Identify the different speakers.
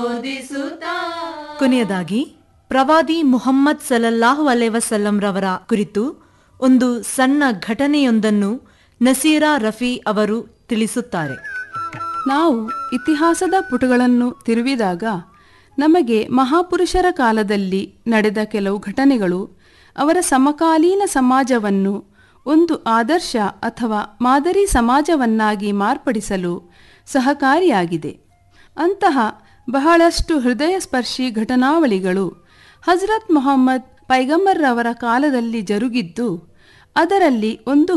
Speaker 1: ಕೊನೆಯದಾಗಿ ಪ್ರವಾದಿ ಮುಹಮ್ಮದ್ ಸಲಲ್ಲಾಹು ಅಲೈ ವಸಲ್ಲಂ ರವರ ಕುರಿತು ಒಂದು ಸಣ್ಣ ಘಟನೆಯೊಂದನ್ನು ನಸೀರಾ ರಫಿ ಅವರು ತಿಳಿಸುತ್ತಾರೆ
Speaker 2: ನಾವು ಇತಿಹಾಸದ ಪುಟಗಳನ್ನು ತಿರುವಿದಾಗ ನಮಗೆ ಮಹಾಪುರುಷರ ಕಾಲದಲ್ಲಿ ನಡೆದ ಕೆಲವು ಘಟನೆಗಳು ಅವರ ಸಮಕಾಲೀನ ಸಮಾಜವನ್ನು ಒಂದು ಆದರ್ಶ ಅಥವಾ ಮಾದರಿ ಸಮಾಜವನ್ನಾಗಿ ಮಾರ್ಪಡಿಸಲು ಸಹಕಾರಿಯಾಗಿದೆ ಅಂತಹ ಬಹಳಷ್ಟು ಹೃದಯಸ್ಪರ್ಶಿ ಘಟನಾವಳಿಗಳು ಹಜರತ್ ಮೊಹಮ್ಮದ್ ಪೈಗಂಬರ್ರವರ ಕಾಲದಲ್ಲಿ ಜರುಗಿದ್ದು ಅದರಲ್ಲಿ ಒಂದು